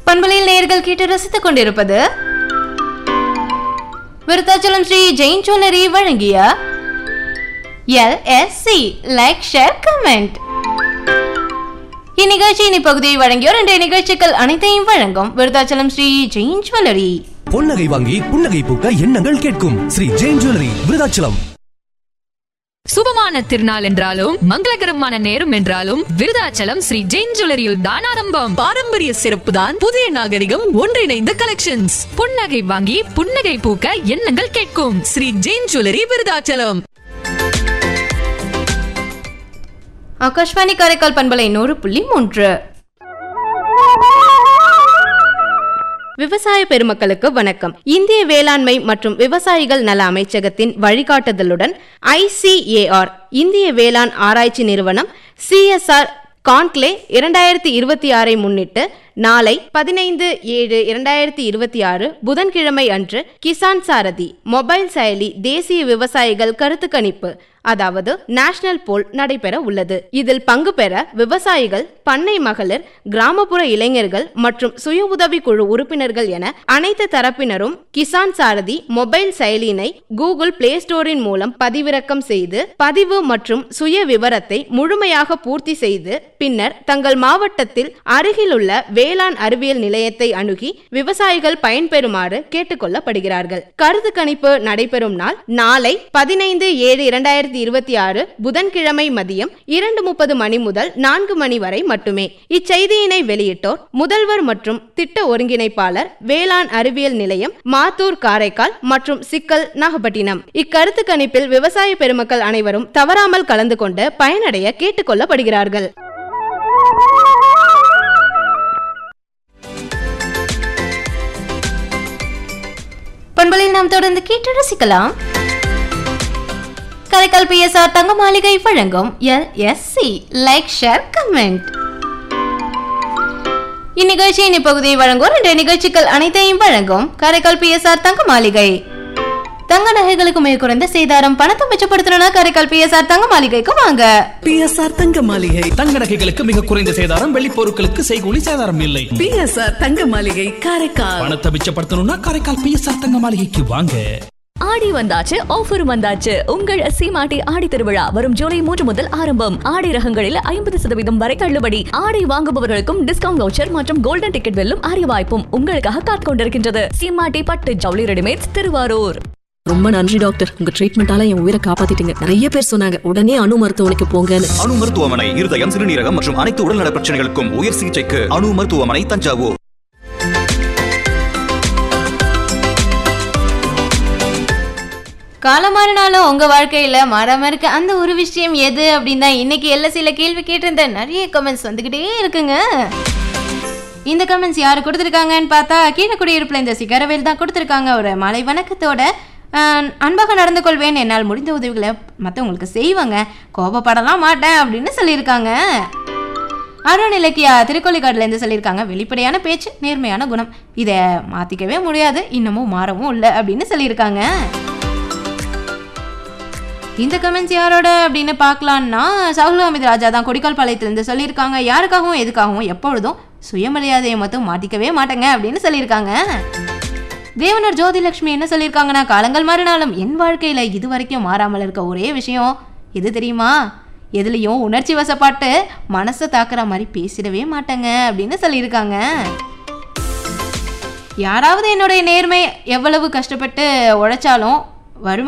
பண்பலையில் நேயர்கள் கேட்டு ரசித்துக் கொண்டிருப்பது விருத்தாச்சலம் ஸ்ரீ ஜெயின் ஜுவல்லரி வழங்கிய எல்எஸ்சி லைக் ஷேர் கமெண்ட் இந்நிகழ்ச்சியின் இப்பகுதியை வழங்கியோர் இன்றைய நிகழ்ச்சிகள் அனைத்தையும் வழங்கும் விருத்தாச்சலம் ஸ்ரீ ஜெயின் ஜுவல்லரி பொன்னகை வாங்கி புன்னகை பூக்க எண்ணங்கள் கேட்கும் ஸ்ரீ ஜெயின் ஜுவல்லரி விருதாச்சலம் சுபமான திருநாள் என்றாலும் மங்களகரமான நேரம் என்றாலும் விருதாச்சலம் ஸ்ரீ ஜெயின் ஜுவல்லரியில் தான் ஆரம்பம் பாரம்பரிய சிறப்பு தான் புதிய நாகரிகம் ஒன்றிணைந்த கலெக்ஷன்ஸ் புன்னகை வாங்கி புன்னகை பூக்க எண்ணங்கள் கேட்கும் ஸ்ரீ ஜெயின் ஜுவல்லரி விருதாச்சலம் ஆகாஷ்வாணி காரைக்கால் பண்பலை நூறு புள்ளி மூன்று விவசாய பெருமக்களுக்கு வணக்கம் இந்திய வேளாண்மை மற்றும் விவசாயிகள் நல அமைச்சகத்தின் வழிகாட்டுதலுடன் ஐசிஏஆர் இந்திய வேளாண் ஆராய்ச்சி நிறுவனம் சிஎஸ்ஆர் கான்க்ளே இரண்டாயிரத்தி இருபத்தி ஆறை முன்னிட்டு நாளை பதினைந்து ஏழு இரண்டாயிரத்தி இருபத்தி ஆறு புதன்கிழமை அன்று கிசான் சாரதி மொபைல் செயலி தேசிய விவசாயிகள் கருத்து கணிப்பு அதாவது நேஷனல் போல் நடைபெற உள்ளது இதில் பங்கு பெற விவசாயிகள் பண்ணை மகளிர் கிராமப்புற இளைஞர்கள் மற்றும் சுய உதவி குழு உறுப்பினர்கள் என அனைத்து தரப்பினரும் கிசான் சாரதி மொபைல் செயலியினை கூகுள் பிளே ஸ்டோரின் மூலம் பதிவிறக்கம் செய்து பதிவு மற்றும் சுய விவரத்தை முழுமையாக பூர்த்தி செய்து பின்னர் தங்கள் மாவட்டத்தில் அருகிலுள்ள வேளாண் அறிவியல் நிலையத்தை அணுகி விவசாயிகள் பயன்பெறுமாறு கேட்டுக்கொள்ளப்படுகிறார்கள் கருத்து கணிப்பு நடைபெறும் நாள் நாளை பதினைந்து ஏழு இரண்டாயிரத்தி இருபத்தி ஆறு புதன்கிழமை மதியம் இரண்டு முப்பது மணி முதல் நான்கு மணி வரை மட்டுமே இச்செய்தியினை வெளியிட்டோர் முதல்வர் மற்றும் திட்ட ஒருங்கிணைப்பாளர் வேளாண் அறிவியல் நிலையம் மாத்தூர் காரைக்கால் மற்றும் சிக்கல் நாகப்பட்டினம் இக்கருத்து கணிப்பில் விவசாய பெருமக்கள் அனைவரும் தவறாமல் கலந்து கொண்டு பயனடைய கேட்டுக்கொள்ளப்படுகிறார்கள் பண்பலில் நாம் தொடர்ந்து கேட்டு ரசிக்கலாம் கரைக்கால் பிஎஸ்ஆர் தங்க மாளிகை வழங்கும் எல்எஸ்சி லைக் ஷேர் கமெண்ட் இந்நிகழ்ச்சியின் இப்பகுதியை வழங்குவோர் இன்றைய நிகழ்ச்சிகள் அனைத்தையும் வழங்கும் காரைக்கால் பிஎஸ்ஆர் தங்க மாளிகை தங்க நகைகளுக்கு மிக குறைந்த சேதாரம் பணத்தை மிச்சப்படுத்தணும்னா காரைக்கால் பிஎஸ்ஆர் தங்க மாளிகைக்கு வாங்க பிஎஸ்ஆர் தங்க மாளிகை தங்க நகைகளுக்கு மிக குறைந்த சேதாரம் வெள்ளி பொருட்களுக்கு செய்கூலி சேதாரம் இல்லை பிஎஸ்ஆர் தங்க மாளிகை காரைக்கால் பணத்தை மிச்சப்படுத்தணும்னா காரைக்கால் பிஎஸ்ஆர் தங்க மாளிகைக்கு வாங்க ஆடி வந்தாச்சு ஆஃபர் வந்தாச்சு உங்கள் சீமாட்டி ஆடி திருவிழா வரும் ஜூலை மூன்று முதல் ஆரம்பம் ஆடை ரகங்களில் ஐம்பது சதவீதம் வரை தள்ளுபடி ஆடை வாங்குபவர்களுக்கும் டிஸ்கவுண்ட் வவுச்சர் மற்றும் கோல்டன் டிக்கெட் வெல்லும் அரிய வாய்ப்பும் உங்களுக்காக காத்துக் கொண்டிருக்கின்றது சீமாட்டி பட்டு ஜவுளி ரெடிமேட்ஸ் திருவாரூர் ரொம்ப நன்றி டாக்டர் உங்க ட்ரீட்மெண்டால என் உயிரை காப்பாத்திட்டீங்க நிறைய பேர் சொன்னாங்க உடனே அணு மருத்துவமனைக்கு போங்கன்னு அணு மருத்துவமனை இருதயம் சிறுநீரகம் மற்றும் அனைத்து உடல்நல பிரச்சனைகளுக்கும் உயர் சிகிச்சைக்கு அணு மருத்துவமனை தஞ்சாவூர் காலம் மாறினாலும் உங்க வாழ்க்கையில மாறாம இருக்க அந்த ஒரு விஷயம் எது அப்படின்னு தான் இன்னைக்கு எல்எஸ்சியில கேள்வி கேட்டிருந்தேன் நிறைய கமெண்ட்ஸ் வந்துகிட்டே இருக்குங்க இந்த கமெண்ட்ஸ் யாரு கொடுத்துருக்காங்கன்னு பார்த்தா கீழக்குடியிருப்புல இந்த சிகரவேல் தான் கொடுத்துருக்காங்க ஒரு மாலை வணக்கத்தோட ஆஹ், அன்பாக நடந்து கொள்வேன் என்னால் முடிந்த உதவிகளை மற்றவங்களுக்கு செய்வாங்க கோபப்படலாம் மாட்டேன் அப்படின்னு சொல்லியிருக்காங்க அருண் இலக்கியா திருக்கோளிக்காடுலேருந்து சொல்லியிருக்காங்க வெளிப்படையான பேச்சு நேர்மையான குணம் இதை மாற்றிக்கவே முடியாது இன்னமும் மாறவும் இல்லை அப்படின்னு சொல்லியிருக்காங்க இந்த கமெண்ட்ஸ் யாரோட அப்படின்னு பார்க்கலான்னா சாகுல் அமித் ராஜா தான் கொடிக்கால் பாளையத்திலிருந்து சொல்லியிருக்காங்க யாருக்காகவும் எதுக்காகவும் எப்பொழுதும் சுயமரியாதையை மட்டும் மாட்டிக்கவே மாட்டேங்க அப்படின்னு சொல்லியிருக்காங்க தேவனர் ஜோதிலட்சுமி என்ன சொல்லியிருக்காங்கன்னா காலங்கள் மாறினாலும் என் வாழ்க்கையில இது வரைக்கும் மாறாமல் இருக்க ஒரே விஷயம் எது தெரியுமா எதுலேயும் உணர்ச்சி வசப்பட்டு மனசை தாக்குற மாதிரி பேசிடவே மாட்டேங்க அப்படின்னு சொல்லியிருக்காங்க யாராவது என்னுடைய நேர்மை எவ்வளவு கஷ்டப்பட்டு உழைச்சாலும் வறுமை